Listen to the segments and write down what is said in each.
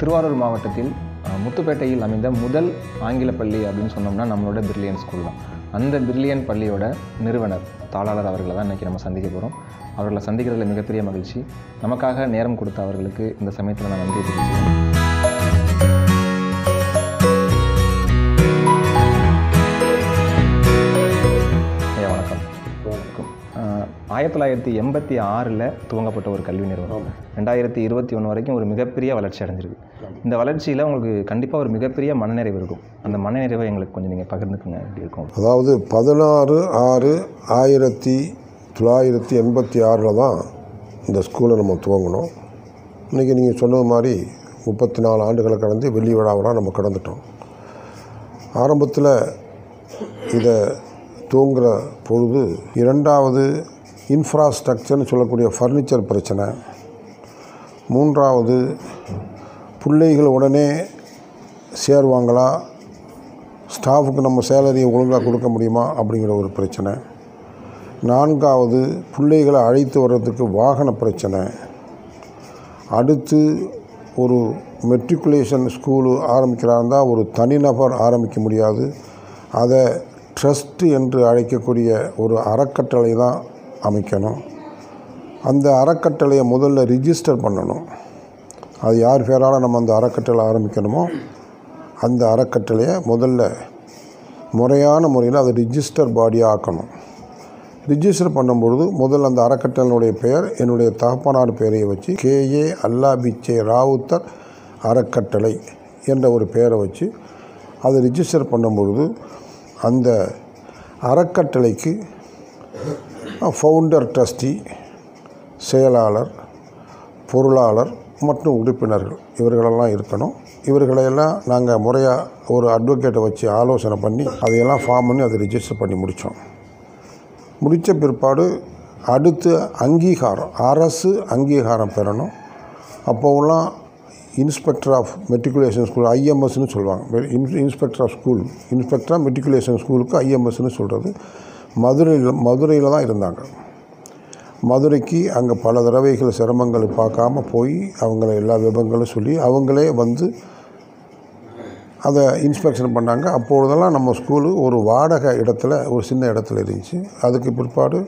திருவாரூர் மாவட்டத்தில் அஹ், முத்துப்பேட்டையில் அமைந்த முதல் ஆங்கில பள்ளி அப்படின்னு சொன்னோம்னா நம்மளோட பிரில்லியன் ஸ்கூல் தான் அந்த பிரில்லியன் பள்ளியோட நிறுவனர் தாளாளர் அவர்களை தான் இன்றைக்கி நம்ம சந்திக்க போகிறோம் அவர்களை சந்திக்கிறதுல மிகப்பெரிய மகிழ்ச்சி நமக்காக நேரம் கொடுத்த அவர்களுக்கு இந்த சமயத்தில் நான் நன்றி தெரிவிச்சுக்கிறேன் ஐயா வணக்கம் வணக்கம் ஆஹ், ஆயிரத்தி தொள்ளாயிரத்தி எண்பத்தி ஆறில் துவங்கப்பட்ட ஒரு கல்வி நிறுவனம் ரெண்டாயிரத்தி இருபத்தி ஒன்று வரைக்கும் ஒரு மிகப்பெரிய வளர்ச்சி அடைஞ்சிருக்கு இந்த வளர்ச்சியில் உங்களுக்கு கண்டிப்பாக ஒரு மிகப்பெரிய மனநிறைவு இருக்கும் அந்த மனநிறைவை எங்களுக்கு கொஞ்சம் நீங்கள் பகிர்ந்துக்குங்க எப்படி இருக்கும் அதாவது பதினாறு ஆறு ஆயிரத்தி தொள்ளாயிரத்தி எண்பத்தி ஆறில் தான் இந்த ஸ்கூலை நம்ம துவங்கினோம் இன்றைக்கி நீங்கள் சொன்னது மாதிரி முப்பத்தி நாலு ஆண்டுகளை கடந்து வெள்ளி விழாவெல்லாம் நம்ம கடந்துட்டோம் ஆரம்பத்தில் இதை தூங்குற பொழுது இரண்டாவது இன்ஃப்ராஸ்ட்ரக்சர்னு சொல்லக்கூடிய ஃபர்னிச்சர் பிரச்சனை மூன்றாவது பிள்ளைகள் உடனே சேருவாங்களா ஸ்டாஃபுக்கு நம்ம சேலரியை ஒழுங்காக கொடுக்க முடியுமா அப்படிங்கிற ஒரு பிரச்சனை நான்காவது பிள்ளைகளை அழைத்து வர்றதுக்கு வாகன பிரச்சனை அடுத்து ஒரு மெட்ரிகுலேஷன் ஸ்கூலு ஆரம்பிக்கிறாருந்தா ஒரு தனிநபர் ஆரம்பிக்க முடியாது அதை ட்ரஸ்ட் என்று அழைக்கக்கூடிய ஒரு அறக்கட்டளை தான் அமைக்கணும் அந்த அறக்கட்டளையை முதல்ல ரிஜிஸ்டர் பண்ணணும் அது யார் பேரால் நம்ம அந்த அறக்கட்டளை ஆரம்பிக்கணுமோ அந்த அறக்கட்டளையை முதல்ல முறையான முறையில் அதை ரிஜிஸ்டர் பாடியாக ஆக்கணும் ரிஜிஸ்டர் பண்ணும்பொழுது முதல்ல அந்த அறக்கட்டளையினுடைய பெயர் என்னுடைய தகப்பனார் பெயரை வச்சு கேஏ அல்லாபிச்சே ராவுத்தர் அறக்கட்டளை என்ற ஒரு பெயரை வச்சு அதை ரிஜிஸ்டர் பண்ணும்பொழுது அந்த அறக்கட்டளைக்கு ஃபவுண்டர் ட்ரஸ்டி செயலாளர் பொருளாளர் மற்றும் உறுப்பினர்கள் இவர்களெல்லாம் இருக்கணும் இவர்களையெல்லாம் நாங்கள் முறையாக ஒரு அட்வொகேட்டை வச்சு ஆலோசனை பண்ணி அதையெல்லாம் ஃபார்ம் பண்ணி அதை ரிஜிஸ்டர் பண்ணி முடித்தோம் முடித்த பிற்பாடு அடுத்து அங்கீகாரம் அரசு அங்கீகாரம் பெறணும் அப்போவெல்லாம் இன்ஸ்பெக்டர் ஆஃப் மெட்ரிகுலேஷன் ஸ்கூல் ஐஎம்எஸ்னு சொல்லுவாங்க இன் inspector of school inspector of matriculation ஸ்கூலுக்கு ஐஎம்எஸ்னு சொல்கிறது மதுரையில் மதுரையில் தான் இருந்தாங்க மதுரைக்கு அங்கே பல தடவைகள் சிரமங்களை பார்க்காம போய் அவங்கள எல்லா விபரங்களும் சொல்லி அவங்களே வந்து அதை இன்ஸ்பெக்ஷன் பண்ணாங்க அப்பொழுதெல்லாம் நம்ம ஸ்கூலு ஒரு வாடகை இடத்துல ஒரு சின்ன இடத்துல இருந்துச்சு அதுக்கு பிற்பாடு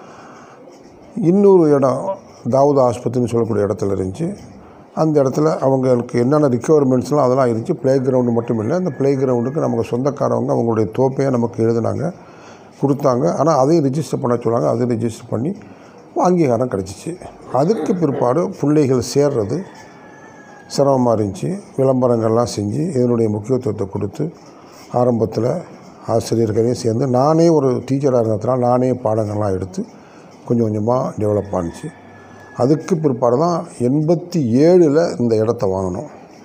இன்னொரு இடம் தாவூத் ஆஸ்பத்திரின்னு சொல்லக்கூடிய இடத்துல இருந்துச்சு அந்த இடத்துல அவங்களுக்கு என்னென்ன ரிக்குவயர்மெண்ட்ஸ்லாம் அதெல்லாம் இருந்துச்சு ப்ளே கிரவுண்டு மட்டும் இல்லை அந்த ப்ளே கிரவுண்டுக்கு நமக்கு சொந்தக்காரவங்க அவங்களுடைய தோப்பையை நமக்கு எழுதுனாங்க கொடுத்தாங்க ஆனால் அதையும் ரிஜிஸ்டர் பண்ண சொன்னாங்க அதையும் ரிஜிஸ்டர் பண்ணி அங்கீகாரம் கிடச்சிச்சு அதுக்கு பிற்பாடு பிள்ளைகள் சேர்றது சிரமமாக இருந்துச்சு விளம்பரங்கள்லாம் செஞ்சு இதனுடைய முக்கியத்துவத்தை கொடுத்து ஆரம்பத்தில் ஆசிரியர்களையும் சேர்ந்து நானே ஒரு டீச்சராக இருந்ததுனால நானே பாடங்கள்லாம் எடுத்து கொஞ்சம் கொஞ்சமாக டெவலப் ஆணுச்சு அதுக்கு பிற்பாடு தான் எண்பத்தி ஏழில் இந்த இடத்த வாங்கினோம்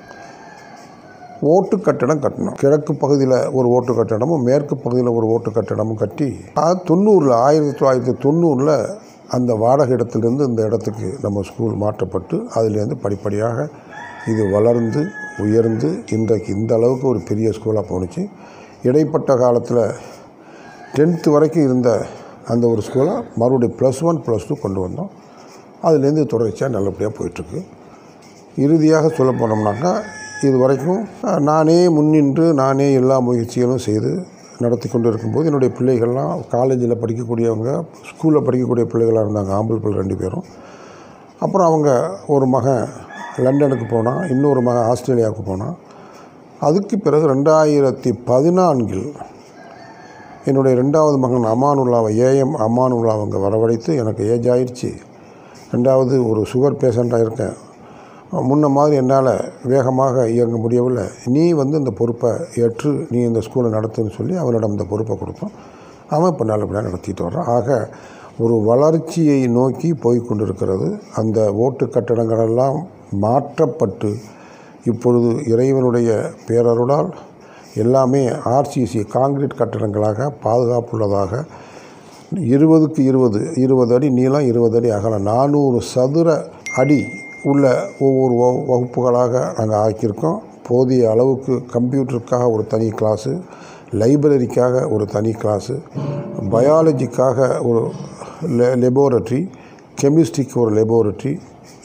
ஓட்டு கட்டடம் கட்டணும் கிழக்கு பகுதியில் ஒரு ஓட்டு கட்டடமும் மேற்கு பகுதியில் ஒரு ஓட்டு கட்டடமும் கட்டி அது தொண்ணூறில் ஆயிரத்தி தொள்ளாயிரத்தி தொண்ணூறில் அந்த வாடகை இடத்துலேருந்து இந்த இடத்துக்கு நம்ம ஸ்கூல் மாற்றப்பட்டு அதுலேருந்து படிப்படியாக இது வளர்ந்து உயர்ந்து இன்றைக்கு இந்த அளவுக்கு ஒரு பெரிய ஸ்கூலாக போணுச்சு இடைப்பட்ட காலத்தில் டென்த்து வரைக்கும் இருந்த அந்த ஒரு ஸ்கூலை மறுபடியும் ப்ளஸ் ஒன் ப்ளஸ் டூ கொண்டு வந்தோம் அதுலேருந்து தொடர்ச்சியாக நல்லபடியாக போயிட்டுருக்கு இறுதியாக சொல்ல போனோம்னாக்கா இது வரைக்கும் அஹ், நானே முன்னின்று நானே எல்லா முயற்சிகளும் செய்து நடத்தி கொண்டு இருக்கும்போது என்னுடைய பிள்ளைகள்லாம் காலேஜில் படிக்கக்கூடியவங்க ஸ்கூலில் படிக்கக்கூடிய பிள்ளைகளாக இருந்தாங்க ஆம்பல் பிள்ளை ரெண்டு பேரும் அப்புறம் அவங்க ஒரு மகன் லண்டனுக்கு போனான் இன்னொரு மகன் ஆஸ்திரேலியாவுக்கு போனான் அதுக்கு பிறகு ரெண்டாயிரத்தி பதினான்கில் என்னுடைய ரெண்டாவது மகன் அமானுல்லாவை ஏஎம் அமானுல்லா அவங்க வரவழைத்து எனக்கு ஏஜ் ஆயிடுச்சு ரெண்டாவது ஒரு சுகர் பேஷண்ட்டாக இருக்கேன் முன்ன மாதிரி என்னால் வேகமாக இயங்க முடியவில்லை நீ வந்து இந்த பொறுப்பை ஏற்று நீ இந்த ஸ்கூலை நடத்துன்னு சொல்லி அவனிடம் இந்த பொறுப்பை கொடுத்தோம் அவன் இப்போ நல்லபடியாக நடத்திட்டு வர்றான் ஆக ஒரு வளர்ச்சியை நோக்கி போய் கொண்டிருக்கிறது அந்த ஓட்டு கட்டடங்களெல்லாம் மாற்றப்பட்டு இப்பொழுது இறைவனுடைய பேரருளால் எல்லாமே ஆர்சிசி காங்கிரீட் கட்டடங்களாக பாதுகாப்புள்ளதாக இருபதுக்கு இருபது இருபது அடி நீளம் இருபது அடி அகலம் நானூறு சதுர அடி உள்ள ஒவ்வொரு வகு- வகுப்புகளாக நாங்கள் ஆக்கியிருக்கோம் போதிய அளவுக்கு கம்ப்யூட்டருக்காக ஒரு தனி கிளாஸு லைப்ரரிக்காக ஒரு தனி கிளாஸு பயாலஜிக்காக ஒரு லெ லெபோரட்டரி கெமிஸ்ட்ரிக்கு ஒரு லெபோரட்டரி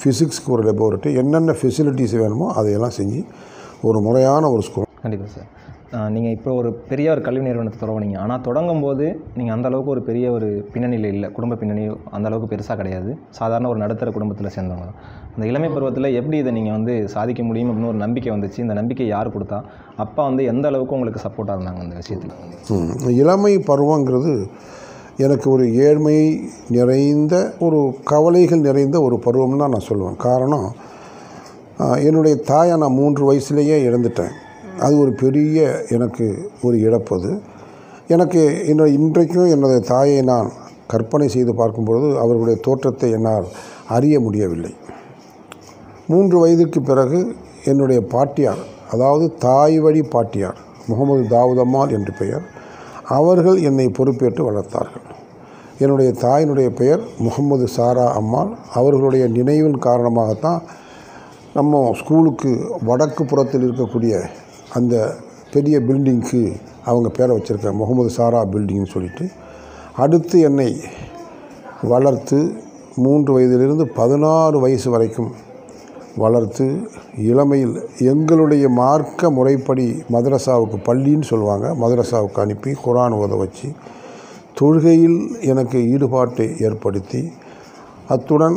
ஃபிசிக்ஸ்க்கு ஒரு லெபோரட்டரி என்னென்ன ஃபெசிலிட்டிஸ் வேணுமோ அதையெல்லாம் செஞ்சு ஒரு முறையான ஒரு ஸ்கூல் கண்டிப்பாக சார் நீங்கள் இப்போ ஒரு பெரிய ஒரு கல்வி நிறுவனத்தை தொடங்குனீங்க ஆனால் தொடங்கும் போது நீங்கள் அந்த அளவுக்கு ஒரு பெரிய ஒரு பின்னணியில் இல்லை குடும்ப பின்னணி அந்த அளவுக்கு பெருசாக கிடையாது சாதாரண ஒரு நடுத்தர குடும்பத்தில் சேர்ந்தவங்க தான் அந்த இளமை பருவத்தில் எப்படி இதை நீங்கள் வந்து சாதிக்க முடியும் அப்படின்னு ஒரு நம்பிக்கை வந்துச்சு இந்த நம்பிக்கை யார் கொடுத்தா அப்பா வந்து எந்த அளவுக்கு உங்களுக்கு சப்போர்ட்டாக இருந்தாங்க அந்த விஷயத்தில் ம். இளமை பருவங்கிறது எனக்கு ஒரு ஏழ்மை நிறைந்த ஒரு கவலைகள் நிறைந்த ஒரு பருவம் தான் நான் சொல்லுவேன் காரணம் ஆ, என்னுடைய தாயை நான் மூன்று வயசுலேயே இழந்துட்டேன் அது ஒரு பெரிய எனக்கு ஒரு இழப்பு அது எனக்கு என்னோட இன்றைக்கும் எனது தாயை நான் கற்பனை செய்து பார்க்கும்பொழுது அவர்களுடைய தோற்றத்தை என்னால் அறிய முடியவில்லை மூன்று வயதுக்கு பிறகு என்னுடைய பாட்டியார் அதாவது தாய் வழி பாட்டியார் முகமது தாவூத் அம்மாள் என்று பெயர் அவர்கள் என்னை பொறுப்பேற்று வளர்த்தார்கள் என்னுடைய தாயினுடைய பெயர் முகமது சாரா அம்மாள் அவர்களுடைய நினைவின் காரணமாகத்தான் நம்ம ஸ்கூலுக்கு வடக்கு புறத்தில் இருக்கக்கூடிய அந்த பெரிய பில்டிங்க்கு அவங்க பேரை வச்சுருக்காங்க முகமது சாரா பில்டிங்னு சொல்லிட்டு அடுத்து என்னை வளர்த்து மூன்று வயதிலிருந்து பதினாறு வயசு வரைக்கும் வளர்த்து இளமையில் எங்களுடைய மார்க்க முறைப்படி மதரசாவுக்கு பள்ளின்னு சொல்லுவாங்க மதரசாவுக்கு அனுப்பி குரான் ஓத வச்சு தொழுகையில் எனக்கு ஈடுபாட்டை ஏற்படுத்தி அத்துடன்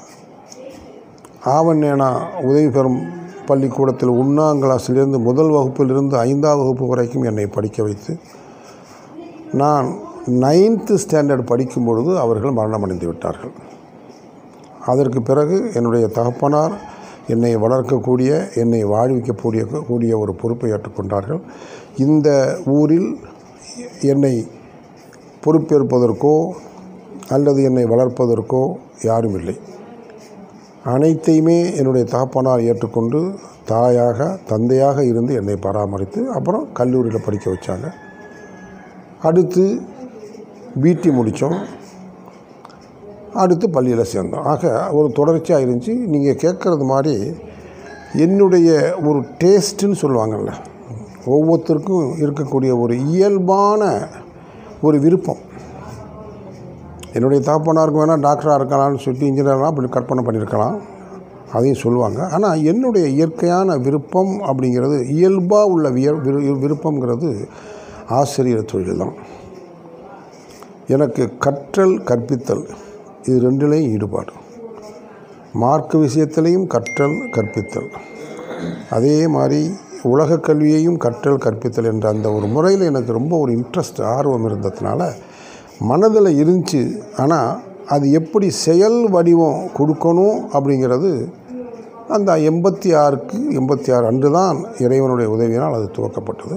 ஆவண்ணேனா உதவி பெறும் பள்ளிக்கூடத்தில் ஒன்றாம் கிளாஸிலிருந்து முதல் வகுப்பிலிருந்து ஐந்தாம் வகுப்பு வரைக்கும் என்னை படிக்க வைத்து நான் நைன்த்து ஸ்டாண்டர்ட் படிக்கும் பொழுது அவர்கள் மரணமடைந்து விட்டார்கள் அதற்கு பிறகு என்னுடைய தகப்பனார் என்னை வளர்க்கக்கூடிய என்னை வாழ்விக்கக்கூடிய கூடிய ஒரு பொறுப்பை ஏற்றுக்கொண்டார்கள் இந்த ஊரில் என்னை பொறுப்பேற்பதற்கோ அல்லது என்னை வளர்ப்பதற்கோ யாரும் இல்லை அனைத்தையுமே என்னுடைய தகப்பனார் ஏற்றுக்கொண்டு தாயாக தந்தையாக இருந்து என்னை பராமரித்து அப்புறம் கல்லூரியில் படிக்க வச்சாங்க அடுத்து பிடி முடித்தோம் அடுத்து பள்ளியில் சேர்ந்தோம் ஆக ஒரு தொடர்ச்சியாக இருந்துச்சு நீங்கள் கேட்குறது மாதிரி என்னுடைய ஒரு டேஸ்ட்டுன்னு சொல்லுவாங்கள்ல ஒவ்வொருத்தருக்கும் இருக்கக்கூடிய ஒரு இயல்பான ஒரு விருப்பம் என்னுடைய தாப்பனாருக்கு வேணால் டாக்டராக இருக்கலாம்னு சொல்லிட்டு இன்ஜினியர்லாம் அப்படி கற்பனை பண்ணியிருக்கலாம் அதையும் சொல்லுவாங்க ஆனால் என்னுடைய இயற்கையான விருப்பம் அப்படிங்கிறது இயல்பாக உள்ள வியல் விரு விருப்பங்கிறது ஆசிரியர் தொழில் தான் எனக்கு கற்றல் கற்பித்தல் இது ரெண்டுலேயும் ஈடுபாடு மார்க்க விஷயத்திலையும் கற்றல் கற்பித்தல் அதே மாதிரி உலக கல்வியையும் கற்றல் கற்பித்தல் என்ற அந்த ஒரு முறையில் எனக்கு ரொம்ப ஒரு இன்ட்ரெஸ்ட் ஆர்வம் இருந்ததுனால மனதில் இருந்துச்சு ஆனால் அது எப்படி செயல் வடிவம் கொடுக்கணும் அப்படிங்கிறது அந்த எண்பத்தி ஆறுக்கு எண்பத்தி ஆறு அன்று தான் இறைவனுடைய உதவியினால் அது துவக்கப்பட்டது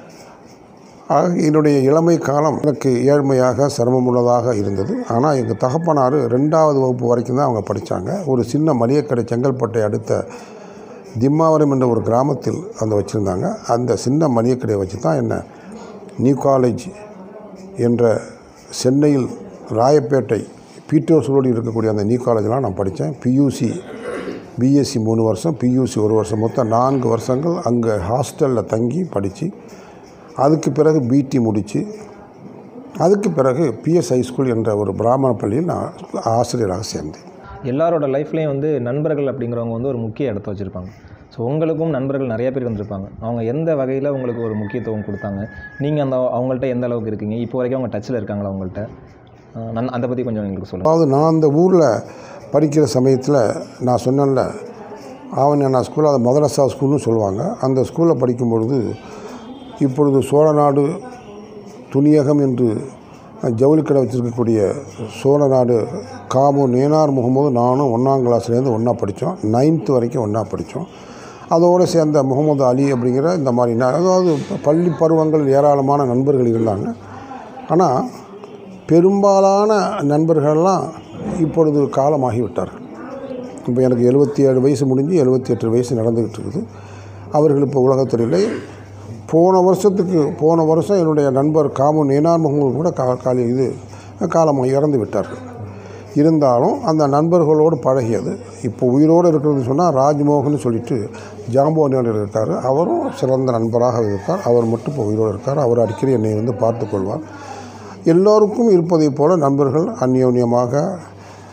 ஆக என்னுடைய இளமை காலம் எனக்கு ஏழ்மையாக சிரமமுள்ளதாக இருந்தது ஆனால் எங்கள் தகப்பனார் ரெண்டாவது வகுப்பு வரைக்கும் தான் அவங்க படித்தாங்க ஒரு சின்ன மளிகைக்கடை செங்கல்பட்டை அடுத்த திம்மாவரம் என்ற ஒரு கிராமத்தில் அந்த வச்சுருந்தாங்க அந்த சின்ன மளிகைக்கடையை வச்சு தான் என்ன நியூ காலேஜ் என்ற சென்னையில் ராயப்பேட்டை பீட்டர்ஸ் ரோடு இருக்கக்கூடிய அந்த நியூ காலேஜ்லாம் நான் படித்தேன் பியூசி பிஎஸ்சி மூணு வருஷம் பியூசி ஒரு வருஷம் மொத்தம் நான்கு வருஷங்கள் அங்கே ஹாஸ்டலில் தங்கி படித்து அதுக்கு பிறகு பிடி முடித்து அதுக்கு பிறகு பிஎஸ் ஹைஸ்கூல் என்ற ஒரு பிராமண பள்ளியில் நான் ஆசிரியராக சேர்ந்தேன் எல்லாரோட லைஃப்லேயும் வந்து நண்பர்கள் அப்படிங்கிறவங்க வந்து ஒரு முக்கிய இடத்த வச்சுருப்பாங்க ஸோ உங்களுக்கும் நண்பர்கள் நிறைய பேர் வந்திருப்பாங்க அவங்க எந்த வகையில் உங்களுக்கு ஒரு முக்கியத்துவம் கொடுத்தாங்க நீங்கள் அந்த அவங்கள்ட்ட எந்த அளவுக்கு இருக்கீங்க இப்போ வரைக்கும் அவங்க டச்சில் இருக்காங்களா அவங்கள்ட்ட அஹ் நன் அதை பற்றி கொஞ்சம் எங்களுக்கு சொல்லுங்கள் அதாவது நான் அந்த ஊரில் படிக்கிற சமயத்தில் நான் சொன்னேன்ல அவன் நான் ஸ்கூலில் அது மதரசா ஸ்கூல்னு சொல்லுவாங்க அந்த ஸ்கூலில் படிக்கும் பொழுது இப்பொழுது சோழநாடு துணியகம் என்று ஜவுளிக்கடை வச்சுருக்கக்கூடிய சோழநாடு காமு நேனார் முகமது நானும் ஒன்றாம் கிளாஸ்லேருந்து ஒன்றா படித்தோம் நைன்த்து வரைக்கும் ஒன்றா படித்தோம் அதோடு சேர்ந்த முகமது அலி அப்படிங்கிற இந்த மாதிரி ந- அதாவது பள்ளி பருவங்களில் ஏராளமான நண்பர்கள் இருந்தாங்க ஆனால் பெரும்பாலான நண்பர்கள்லாம் இப்பொழுது காலமாகி விட்டார்கள் இப்போ எனக்கு எழுபத்தி ஏழு வயசு முடிஞ்சு எழுபத்தி எட்டு வயசு நடந்துக்கிட்டு இருக்குது அவர்கள் இப்போ உலகத்துறையில் போன வருஷத்துக்கு போன வருஷம் என்னுடைய நண்பர் காமு நேனார் முகமது கூட கா காலி இது காலமாக இறந்து விட்டார்கள் இருந்தாலும் அந்த நண்பர்களோடு பழகியது இப்போ உயிரோடு இருக்கிறது சொன்னால் ராஜ்மோகன் சொல்லிட்டு ஜாம்போனியோடு இருக்கார் அவரும் சிறந்த நண்பராக இருக்கார் அவர் மட்டும் இப்போ உயிரோடு இருக்கார் அவர் அடிக்கடி என்னை வந்து பார்த்து கொள்வார் எல்லோருக்கும் இருப்பதைப் போல நண்பர்கள் அந்யோன்யமாக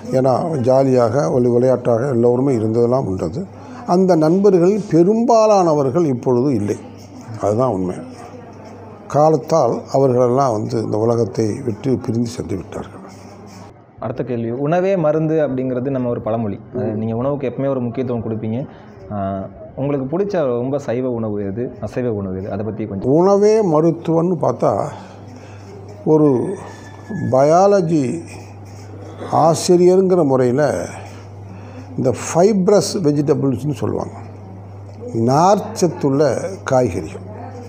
ஏன்னா ஜாலியாக ஒரு விளையாட்டாக எல்லோருமே இருந்ததெல்லாம் உண்டது அந்த நண்பர்கள் பெரும்பாலானவர்கள் இப்பொழுது இல்லை அதுதான் உண்மை காலத்தால் அவர்களெல்லாம் வந்து இந்த உலகத்தை விட்டு பிரிந்து சென்று விட்டார்கள் அடுத்த கேள்வி உணவே மருந்து அப்படிங்கிறது நம்ம ஒரு பழமொழி நீங்கள் உணவுக்கு எப்பவுமே ஒரு முக்கியத்துவம் கொடுப்பீங்க ஆஹ் உங்களுக்கு பிடிச்ச ரொம்ப சைவ உணவு எது அசைவ உணவு எது அதை பற்றி கொஞ்சம் உணவே மருத்துவம்னு பார்த்தா ஒரு பயாலஜி ஆசிரியருங்கிற முறையில் இந்த ஃபைப்ரஸ் வெஜிடபிள்ஸ்னு சொல்லுவாங்க நார்ச்சத்துள்ள காய்கறிகள்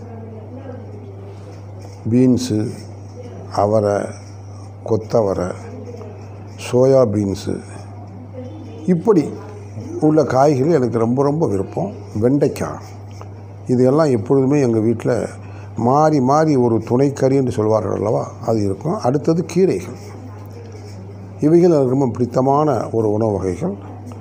பீன்ஸு அவரை கொத்தவரை சோயா பீன்ஸு இப்படி உள்ள காய்கறி எனக்கு ரொம்ப ரொம்ப விருப்பம் வெண்டைக்காய் இதெல்லாம் எப்பொழுதுமே எங்கள் வீட்டில் மாறி மாறி ஒரு துணைக்கறி என்று சொல்வார்கள் அல்லவா அது இருக்கும் அடுத்தது கீரைகள் இவைகள் எனக்கு ரொம்ப பிடித்தமான ஒரு உணவு வகைகள்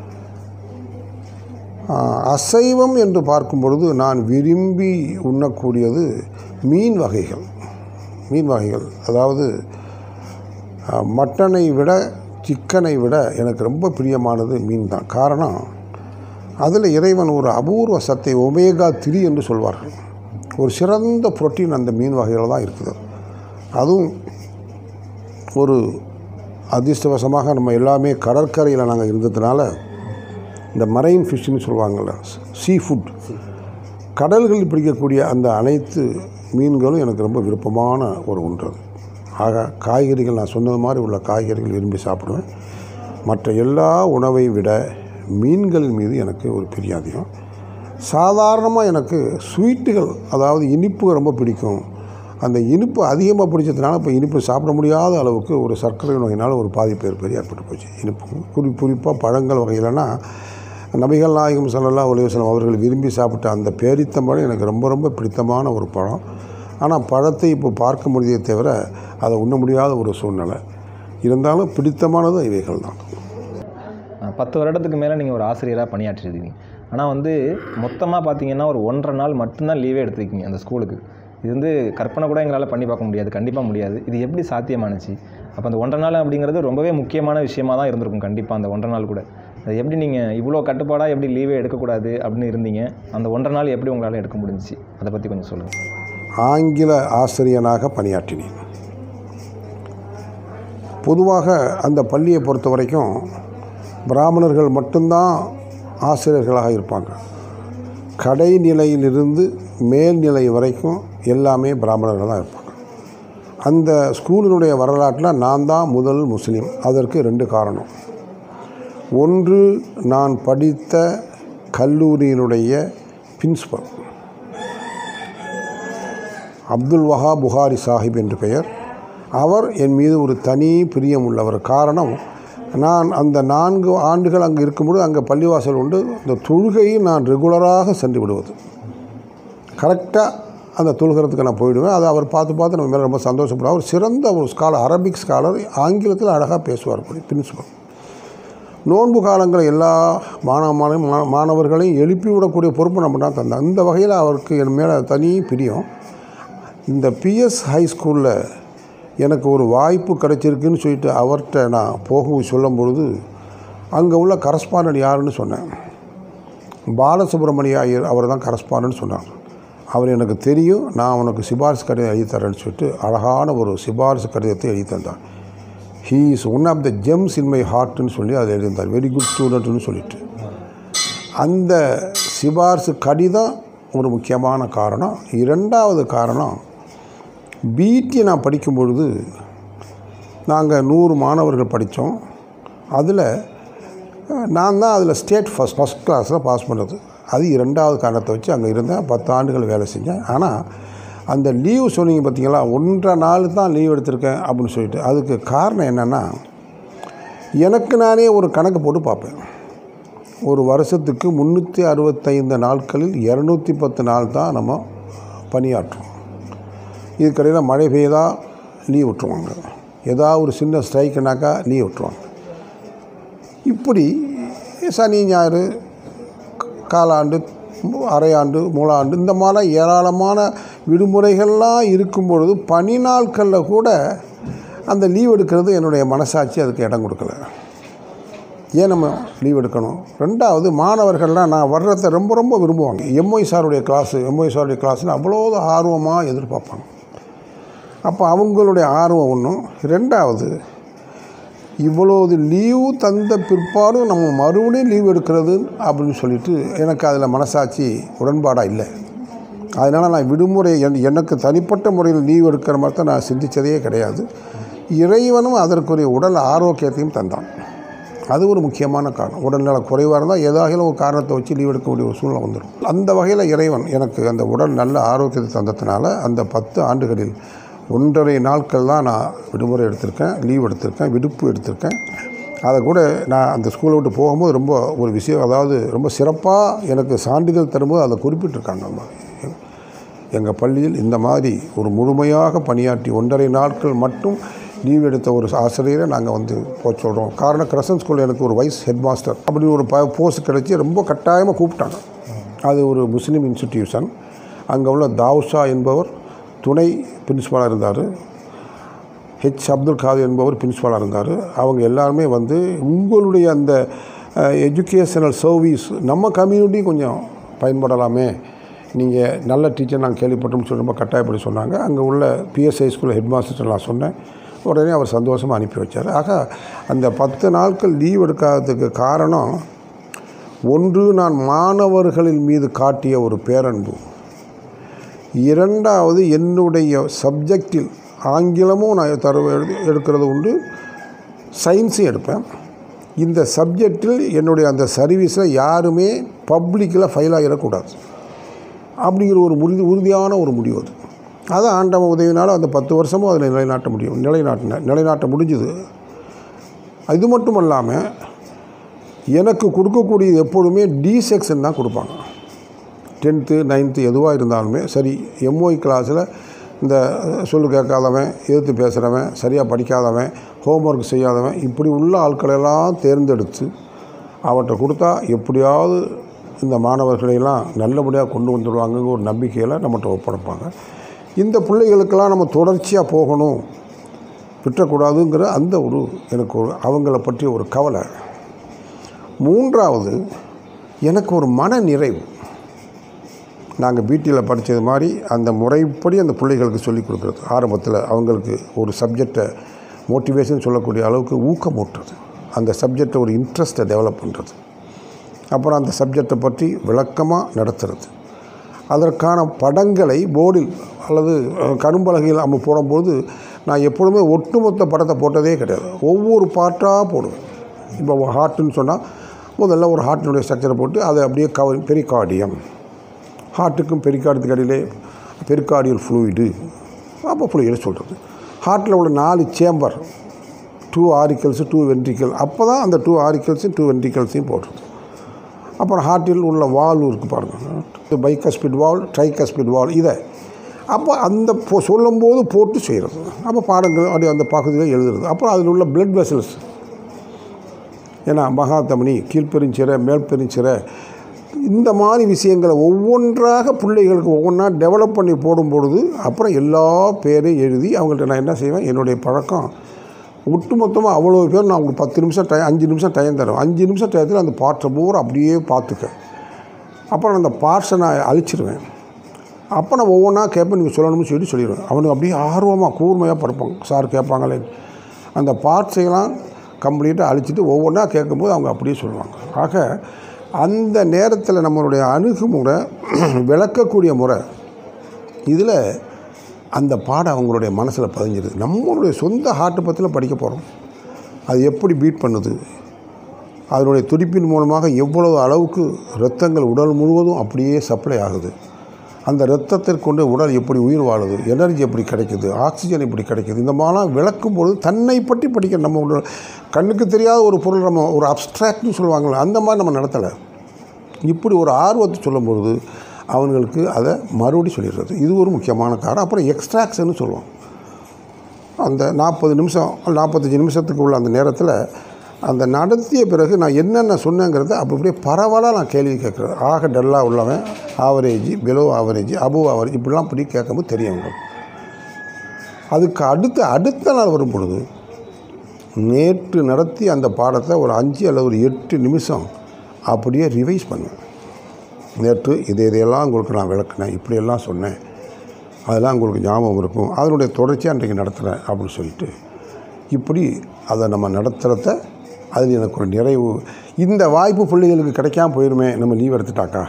ஆஹ், அசைவம் என்று பார்க்கும் பொழுது நான் விரும்பி உண்ணக்கூடியது மீன் வகைகள் மீன் வகைகள் அதாவது ஆஹ், மட்டனை விட சிக்கனை விட எனக்கு ரொம்ப பிரியமானது மீன் தான் காரணம் அதில் இறைவன் ஒரு அபூர்வ சத்தை ஒமேகா த்ரீ என்று சொல்வார்கள் ஒரு சிறந்த புரோட்டீன் அந்த மீன் வகையில் தான் இருக்குது அதுவும் ஒரு அதிர்ஷ்டவசமாக நம்ம எல்லாமே கடற்கரையில் நாங்கள் இருந்ததுனால இந்த மரைன் ஃபிஷ்ஷுன்னு சொல்லுவாங்கள்ல சீ ஃபுட் கடல்களில் பிடிக்கக்கூடிய அந்த அனைத்து மீன்களும் எனக்கு ரொம்ப விருப்பமான ஒரு ஒன்று அது. ஆக காய்கறிகள் நான் சொன்னது மாதிரி உள்ள காய்கறிகள் விரும்பி சாப்பிடுவேன் மற்ற எல்லா உணவை விட மீன்களின் மீது எனக்கு ஒரு பெரிய அதிகம் சாதாரணமாக எனக்கு ஸ்வீட்டுகள் அதாவது இனிப்பு ரொம்ப பிடிக்கும் அந்த இனிப்பு அதிகமாக பிடிச்சதுனால இப்போ இனிப்பு சாப்பிட முடியாத அளவுக்கு ஒரு சர்க்கரை நோயினால் ஒரு பாதிப்பு ஏற்பட்டு ஏற்பட்டு போச்சு இனிப்பு குறி குறிப்பாக பழங்கள் வகையிலனா நபிகள் நாயகம் ஸல்லல்லாஹு அலைஹி வஸல்லம் அவர்கள் விரும்பி சாப்பிட்ட அந்த பேரித்தம்பழம் எனக்கு ரொம்ப ரொம்ப பிடித்தமான ஒரு பழம் ஆனால் பழத்தை இப்போ பார்க்க முடியதே தவிர அதை உண்ண முடியாத ஒரு சூழ்நிலை இருந்தாலும் பிடித்தமானது இவைகள் தான் ஆஹ் பத்து வருடத்துக்கு மேலே நீங்கள் ஒரு ஆசிரியராக பணியாற்றிருக்கீங்க ஆனால் வந்து மொத்தமாக பார்த்தீங்கன்னா ஒரு ஒன்றரை நாள் மட்டும்தான் லீவே எடுத்திருக்கீங்க அந்த ஸ்கூலுக்கு இது வந்து கற்பனை கூட எங்களால் பண்ணி பார்க்க முடியாது கண்டிப்பாக முடியாது இது எப்படி சாத்தியமானுச்சு அப்போ அந்த ஒன்றரை நாள் அப்படிங்கிறது ரொம்பவே முக்கியமான விஷயமா தான் இருந்திருக்கும் கண்டிப்பாக அந்த ஒன்றரை நாள் கூட அது எப்படி நீங்கள் இவ்வளோ கட்டுப்பாடாக எப்படி லீவே எடுக்கக்கூடாது அப்படின்னு இருந்தீங்க அந்த ஒன்றரை நாள் எப்படி உங்களால் எடுக்க முடிஞ்சுச்சு அதை பற்றி கொஞ்சம் சொல்லுங்கள் ஆங்கில ஆசிரியனாக பணியாற்றினேன் பொதுவாக அந்த பள்ளியை பொறுத்த வரைக்கும் பிராமணர்கள் மட்டும்தான் ஆசிரியர்களாக இருப்பாங்க கடைநிலையிலிருந்து மேல்நிலை வரைக்கும் எல்லாமே பிராமணர்கள் தான் இருப்பாங்க அந்த ஸ்கூலினுடைய வரலாற்றில் நான் தான் முதல் முஸ்லீம் அதற்கு ரெண்டு காரணம் ஒன்று நான் படித்த கல்லூரியினுடைய பிரின்ஸ்பல் அப்துல் வஹா புகாரி சாஹிப் என்று பெயர் அவர் என் மீது ஒரு தனி பிரியம் உள்ளவர் காரணம் நான் அந்த நான்கு ஆண்டுகள் அங்கே இருக்கும்போது அங்கே பள்ளிவாசல் உண்டு இந்த தொழுகையை நான் ரெகுலராக சென்று விடுவது கரெக்டாக அந்த தொழுகிறதுக்கு நான் போயிடுவேன் அதை அவர் பார்த்து பார்த்து நம்ம மேலே ரொம்ப சந்தோஷப்படுவார் அவர் சிறந்த ஒரு ஸ்காலர் அரபிக் ஸ்காலர் ஆங்கிலத்தில் அழகாக பேசுவார் பிரின்சிபல் நோன்பு காலங்களில் எல்லா மாணவ மாணவ- மாணவர்களையும் எழுப்பி விடக்கூடிய பொறுப்பு நம்ம தான் தந்தார் இந்த வகையில் அவருக்கு என் மேலே தனி பிரியம் இந்த பிஎஸ் ஹை ஸ்கூலில் எனக்கு ஒரு வாய்ப்பு கிடைச்சிருக்குன்னு சொல்லிட்டு அவர்கிட்ட நான் போக சொல்லும் பொழுது அங்கே உள்ள கரஸ்பாண்டன்ட் யாருன்னு சொன்னேன் பாலசுப்ரமணிய ஐயர் அவர் தான் கரஸ்பாண்டன்ட் சொன்னார் அவர் எனக்கு தெரியும் நான் உனக்கு சிபாரிசு கடிதம் எழுதி தரேன்னு சொல்லிட்டு அழகான ஒரு சிபாரிசு கடிதத்தை எழுதி தந்தார் he is one of the gems in my ஹார்ட்னு சொல்லி அதை எழுதியிருந்தார் வெரி குட் ஸ்டூடெண்ட்னு சொல்லிட்டு அந்த சிபாரிசு கடிதம் ஒரு முக்கியமான காரணம் இரண்டாவது காரணம் பிடி நான் படிக்கும் பொழுது நாங்கள் நூறு மாணவர்கள் படித்தோம் அதில் நான் தான் அதில் ஸ்டேட் ஃபஸ்ட் ஃபஸ்ட் கிளாஸில் பாஸ் பண்ணது அது இரண்டாவது காரணத்தை வச்சு அங்கே இருந்தேன் பத்து ஆண்டுகள் வேலை செஞ்சேன் ஆனால் அந்த லீவு சொன்னீங்க பார்த்தீங்களா ஒன்றரை நாள் தான் லீவ் எடுத்திருக்கேன் அப்படின்னு சொல்லிட்டு அதுக்கு காரணம் என்னென்னா எனக்கு நானே ஒரு கணக்கு போட்டு பார்ப்பேன் ஒரு வருஷத்துக்கு முந்நூற்றி அறுபத்தைந்து நாட்களில் இரநூத்தி பத்து நாள் தான் நம்ம பணியாற்றுறோம் இதுக்கடையில் மழை பெய்தா லீவ் விட்டுருவாங்க ஏதாவது ஒரு சின்ன ஸ்ட்ரைக்குனாக்கா லீவ் விட்டுருவாங்க இப்படி சனி ஞாயிறு காலாண்டு அரையாண்டு மூலாண்டு இந்த மாதிரி ஏராளமான விடுமுறைகள்லாம் இருக்கும் பொழுது பனி நாட்களில் கூட அந்த லீவ் எடுக்கிறது என்னுடைய மனசாட்சி அதுக்கு இடம் கொடுக்கல ஏன் நம்ம லீவ் எடுக்கணும் ரெண்டாவது மாணவர்கள்லாம் நான் வர்றதை ரொம்ப ரொம்ப விரும்புவாங்க எம்ஒய் சாருடைய கிளாஸு எம்ஒய் சாருடைய கிளாஸ்னு அவ்வளோ ஆர்வமாக எதிர்பார்ப்பாங்க அப்போ அவங்களுடைய ஆர்வம் ஒன்றும் ரெண்டாவது இவ்வளோது லீவு தந்த பிற்பாடும் நம்ம மறுபடியும் லீவ் எடுக்கிறது அப்படின்னு சொல்லிட்டு எனக்கு அதில் மனசாட்சி உடன்பாடாக இல்லை அதனால் நான் விடுமுறை என் எனக்கு தனிப்பட்ட முறையில் லீவ் எடுக்கிற மாதிரி தான் நான் சிந்தித்ததே கிடையாது இறைவனும் அதற்குரிய உடல் ஆரோக்கியத்தையும் தந்தான் அது ஒரு முக்கியமான காரணம் உடல்நல குறைவாக இருந்தால் ஏதாகிலும் ஒரு காரணத்தை வச்சு லீவ் எடுக்கக்கூடிய ஒரு சூழ்நிலை வந்துடும் அந்த வகையில் இறைவன் எனக்கு அந்த உடல் நல்ல ஆரோக்கியத்தை தந்ததுனால அந்த பத்து ஆண்டுகளில் ஒன்றரை நாட்கள் தான் நான் விடுமுறை எடுத்திருக்கேன் லீவ் எடுத்திருக்கேன் விடுப்பு எடுத்திருக்கேன் அதை கூட நான் அந்த ஸ்கூலை விட்டு போகும்போது ரொம்ப ஒரு விஷயம் அதாவது ரொம்ப சிறப்பாக எனக்கு சான்றிதழ் தரும்போது அதை குறிப்பிட்டிருக்காங்க நம்ம எங்கள் பள்ளியில் இந்த மாதிரி ஒரு முழுமையாக பணியாற்றி ஒன்றரை நாட்கள் மட்டும் லீவ் எடுத்த ஒரு ஆசிரியரை நாங்கள் வந்து போக சொல்கிறோம் காரணம் கிரசன் ஸ்கூலில் எனக்கு ஒரு வைஸ் ஹெட் மாஸ்டர் அப்படி ஒரு ப போஸ்ட் கிடச்சி ரொம்ப கட்டாயமாக கூப்பிட்டாங்க அது ஒரு முஸ்லீம் இன்ஸ்டிடியூஷன் அங்கே உள்ள தாவுஷா என்பவர் துணை பிரின்ஸ்பாலாக இருந்தார் ஹெச் அப்துல் காதர் என்பவர் பிரின்ஸ்பாலாக இருந்தார் அவங்க எல்லாருமே வந்து உங்களுடைய அந்த எஜுகேஷனல் சர்வீஸ் நம்ம கம்யூனிட்டி கொஞ்சம் பயன்படலாமே நீங்கள் நல்ல டீச்சர் நாங்கள் கேள்விப்பட்டோம்னு சொல்லி ரொம்ப கட்டாயப்படி சொன்னாங்க அங்கே உள்ள பிஎஸ்ஐ ஸ்கூல் ஹெட் மாஸ்டர் நான் சொன்னேன் உடனே அவர் சந்தோஷமாக அனுப்பி வச்சார் ஆக அந்த பத்து நாட்கள் லீவ் எடுக்காததுக்கு காரணம் ஒன்று நான் மாணவர்களின் மீது காட்டிய ஒரு பேரன்பு இரண்டாவது என்னுடைய சப்ஜெக்டில் ஆங்கிலமும் நான் தர எடுக்கிறது உண்டு சயின்ஸும் எடுப்பேன் இந்த சப்ஜெக்டில் என்னுடைய அந்த சர்வீஸில் யாருமே பப்ளிக்கில் ஃபைல் ஆகிடக்கூடாது அப்படிங்கிற ஒரு உறுதி உறுதியான ஒரு முடிவு அது அது ஆண்டவன் உதவினால அந்த பத்து வருஷமும் அதில் நிலைநாட்ட முடியும் நிலைநாட்டின நிலைநாட்ட முடிஞ்சுது இது மட்டும் இல்லாமல் எனக்கு கொடுக்கக்கூடியது எப்பொழுதுமே டி செக்ஷன் தான் கொடுப்பாங்க டென்த்து நைன்த்து எதுவாக இருந்தாலுமே சரி எம்ஓஐ கிளாஸில் இந்த சொல்லு கேட்காதவன் எதிர்த்து பேசுகிறவன் சரியாக படிக்காதவன் ஹோம்ஒர்க் செய்யாதவன் இப்படி உள்ள ஆட்களெல்லாம் தேர்ந்தெடுத்து அவற்றை கொடுத்தா எப்படியாவது இந்த மாணவர்களையெல்லாம் நல்லபடியாக கொண்டு வந்துடுவாங்கங்கிற ஒரு நம்பிக்கையில் நம்மகிட்ட ஒப்படைப்பாங்க இந்த பிள்ளைகளுக்கெல்லாம் நம்ம தொடர்ச்சியாக போகணும் விட்டுறக்கூடாதுங்கிற அந்த ஒரு எனக்கு ஒரு அவங்கள பற்றிய ஒரு கவலை மூன்றாவது எனக்கு ஒரு மன நிறைவு நாங்கள் பிடியில் படித்தது மாதிரி அந்த முறைப்படி அந்த பிள்ளைகளுக்கு சொல்லிக் கொடுக்குறது ஆரம்பத்தில் அவங்களுக்கு ஒரு சப்ஜெக்டை மோட்டிவேஷன் சொல்லக்கூடிய அளவுக்கு ஊக்கமூட்டுறது அந்த சப்ஜெக்டை ஒரு இன்ட்ரெஸ்ட்டை டெவலப் பண்ணுறது அப்புறம் அந்த சப்ஜெக்டை பற்றி விளக்கமாக நடத்துறது அதற்கான படங்களை போர்டில் அல்லது அஹ், கரும்பலகையில் நம்ம போடும்போது நான் எப்பொழுதுமே ஒட்டுமொத்த படத்தை போட்டதே கிடையாது ஒவ்வொரு பாட்டாக போடுவேன் இப்போ ஹார்ட்டுன்னு சொன்னால் முதல்ல ஒரு ஹார்ட்டினுடைய ஸ்ட்ரக்சரை போட்டு அதை அப்படியே கவர் பெரிகார்டியம் ஹார்ட்டுக்கும் பெரிகார்டுக்கு இடையிலே பெரிகார்டியல் ஃப்ளூயிடு அப்போ ஃப்ளூயிடு சொல்கிறது ஹார்ட்டில் உள்ள நாலு chamber two auricles two ventricle அப்போ தான் அந்த டூ ஆரிக்கல்ஸும் டூ வென்ட்ரிக்கல்ஸையும் போடுறது அப்புறம் ஹார்ட்டில் உள்ள வால்வு இருக்குது பாருங்கள் பைக்கஸ்பிட் வால் ட்ரைகஸ்பிட் வால் இதை அப்போ அந்த போ சொல்லும்போது போட்டு செய்கிறது அப்போ பாடங்கள் அப்படி அந்த பகுதியில் எழுதுறது அப்புறம் அதில் உள்ள பிளட் வெசல்ஸ் ஏன்னா மகாத்தமனி கீழ்பெருஞ்சிறை மேல்பெருஞ்சிறை இந்த மாதிரி விஷயங்களை ஒவ்வொன்றாக பிள்ளைகளுக்கு ஒவ்வொன்றா டெவலப் பண்ணி போடும் பொழுது அப்புறம் எல்லா பேரையும் எழுதி அவங்கள்ட்ட நான் என்ன செய்வேன் என்னுடைய பழக்கம் ஒட்டுமொத்தமாக அவ்வளோ பேர் நான் உங்களுக்கு பத்து நிமிஷம் டை அஞ்சு நிமிஷம் டைம் தருவேன் அஞ்சு நிமிஷம் டயத்தில் அந்த பாட்டை பூரா அப்படியே பார்த்துக்க அப்புறம் அந்த பார்ட்ஸை நான் அழிச்சிருவேன் அப்போ நான் ஒவ்வொன்றா கேட்பேன் நீங்கள் சொல்லணும்னு சொல்லி சொல்லிடுவேன் அவனுக்கு அப்படியே ஆர்வமாக கூர்மையாக படிப்பாங்க சார் கேட்பாங்களே அந்த பார்ட்ஸையெல்லாம் கம்ப்ளீட்டாக அழிச்சிட்டு ஒவ்வொன்றா கேட்கும்போது அவங்க அப்படியே சொல்லுவாங்க ஆக அந்த நேரத்தில் நம்மளுடைய அணுகுமுறை விளக்கக்கூடிய முறை இதில் அந்த பாடம் அவங்களுடைய மனசில் பதிஞ்சிருது நம்மளுடைய சொந்த ஹார்ட்டை பற்றியில் படிக்க போகிறோம் அது எப்படி பீட் பண்ணுது அதனுடைய துடிப்பின் மூலமாக எவ்வளவு அளவுக்கு இரத்தங்கள் உடல் முழுவதும் அப்படியே சப்ளை ஆகுது அந்த இரத்தத்திற்கொண்டு உடல் எப்படி உயிர் வாழுது எனர்ஜி எப்படி கிடைக்குது ஆக்சிஜன் எப்படி கிடைக்குது இந்த மாதிரிலாம் விளக்கும் பொழுது தன்னை பற்றி படிக்க நம்ம உள்ள- கண்ணுக்கு தெரியாத ஒரு பொருள் நம்ம ஒரு அப்ட்ராக்ட்னு சொல்லுவாங்கள்ல அந்த மாதிரி நம்ம நடத்தலை இப்படி ஒரு ஆர்வத்தை சொல்லும்பொழுது அவங்களுக்கு அதை மறுபடி சொல்லிடுறது இது ஒரு முக்கியமான காரணம் அப்புறம் எக்ஸ்ட்ராக்ஷன்னு சொல்லுவோம் அந்த நாற்பது நிமிஷம் நாற்பத்தஞ்சு நிமிஷத்துக்கு உள்ள அந்த நேரத்தில் அந்த நடத்திய பிறகு நான் என்னென்ன சொன்னேங்கிறத அப்போ அப்படியே பரவலாக நான் கேள்வி கேட்குறேன் ஆக டல்லாக உள்ளவன் average below average above average இப்படிலாம் இப்படி கேட்கும்போது தெரியும் அவங்களுக்கு அதுக்கு அடுத்த அடுத்த நாள் வரும் பொழுது நேற்று நடத்தி அந்த பாடத்தை ஒரு அஞ்சு அல்லது ஒரு எட்டு நிமிஷம் அப்படியே ரிவைஸ் பண்ணுவேன் நேற்று இதை இதையெல்லாம் உங்களுக்கு நான் விளக்குனேன் இப்படியெல்லாம் சொன்னேன் அதெல்லாம் உங்களுக்கு ஞாபகம் இருக்கும் அதனுடைய தொடர்ச்சியாக அன்றைக்கு நடத்துகிறேன் அப்படின்னு சொல்லிட்டு இப்படி அதை நம்ம நடத்துகிறத அதில் எனக்கு ஒரு நிறைவு இந்த வாய்ப்பு பிள்ளைகளுக்கு கிடைக்காம போயிருமே நம்ம லீவ் எடுத்துட்டாக்கா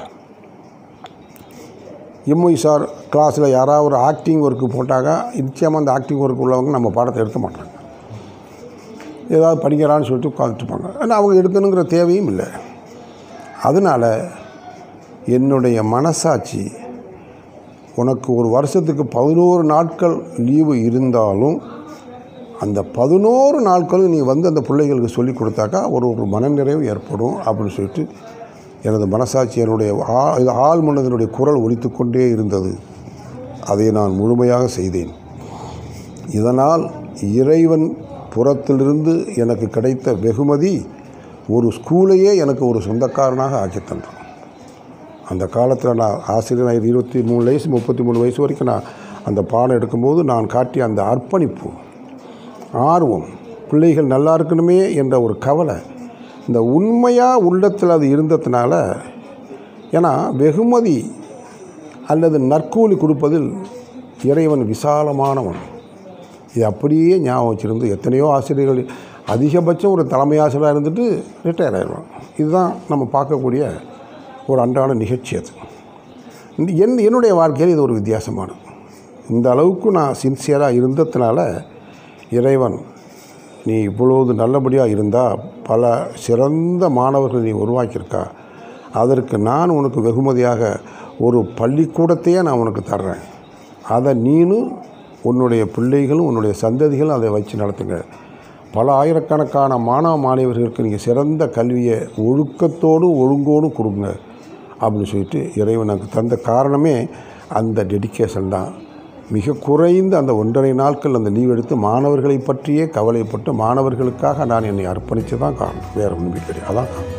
எம்ஒய் சார் கிளாஸில் யாராவது ஒரு ஆக்டிங் ஒர்க்கு போட்டாக்கா நிச்சயமாக அந்த ஆக்டிங் ஒர்க் உள்ளவங்க நம்ம பாடத்தை எடுக்க மாட்டாங்க ஏதாவது படிக்கிறான்னு சொல்லிட்டு உட்காந்துட்டுப்பாங்க ஆனால் அவங்க எடுக்கணுங்கிற தேவையும் இல்லை அதனால் என்னுடைய மனசாட்சி உனக்கு ஒரு வருஷத்துக்கு பதினோரு நாட்கள் லீவு இருந்தாலும் அந்த பதினோரு நாட்களும் நீ வந்து அந்த பிள்ளைகளுக்கு சொல்லி கொடுத்தாக்கா ஒரு ஒரு மனநிறைவு ஏற்படும் அப்படின்னு சொல்லிட்டு எனது மனசாட்சி என்னுடைய ஆ- இது ஆள் மனதினுடைய குரல் ஒலித்து கொண்டே இருந்தது அதை நான் முழுமையாக செய்தேன் இதனால் இறைவன் புறத்திலிருந்து எனக்கு கிடைத்த வெகுமதி ஒரு ஸ்கூலையே எனக்கு ஒரு சொந்தக்காரனாக ஆக்கித் தந்தான் அந்த காலத்தில் நான் ஆசிரியர் இருபத்தி மூணு வயசு முப்பத்தி மூணு வயசு வரைக்கும் நான் அந்த பாடம் எடுக்கும்போது நான் காட்டிய அந்த அர்ப்பணிப்பு ஆர்வம் பிள்ளைகள் நல்லா இருக்கணுமே என்ற ஒரு கவலை இந்த உண்மையாக உள்ளத்தில் அது இருந்ததுனால ஏன்னா வெகுமதி அல்லது நற்கூலி கொடுப்பதில் இறைவன் விசாலமானவன் இது அப்படியே ஞாபகம் வச்சுருந்து எத்தனையோ ஆசிரியர்கள் அதிகபட்சம் ஒரு தலைமை ஆசிரியராக இருந்துட்டு ரிட்டையர் ஆயிடுவான் இதுதான் நம்ம பார்க்கக்கூடிய ஒரு அன்றாட நிகழ்ச்சி அது இந்த என் என்னுடைய வாழ்க்கையில் இது ஒரு வித்தியாசமானது இந்த அளவுக்கு நான் சின்சியராக இருந்ததுனால இறைவன் நீ இவ்வளவு நல்லபடியாக இருந்தால் பல சிறந்த மாணவர்கள் நீ உருவாக்கியிருக்கா அதற்கு நான் உனக்கு வெகுமதியாக ஒரு பள்ளிக்கூடத்தையே நான் உனக்கு தர்றேன் அதை நீனும் உன்னுடைய பிள்ளைகளும் உன்னுடைய சந்ததிகளும் அதை வச்சு நடத்துங்க பல ஆயிரக்கணக்கான மாணவ மாணவர்களுக்கு நீங்கள் சிறந்த கல்வியை ஒழுக்கத்தோடும் ஒழுங்கோடும் கொடுங்க அப்படின்னு சொல்லிட்டு இறைவன் எனக்கு தந்த காரணமே அந்த டெடிகேஷன் தான் மிக குறைந்த அந்த ஒன்றரை நாட்கள் அந்த லீவ் எடுத்து மாணவர்களை பற்றியே கவலைப்பட்டு மாணவர்களுக்காக நான் என்னை அர்ப்பணித்து தான் காரணம் வேறு ஒன்றுமே கிடையாது அதான் காரணம்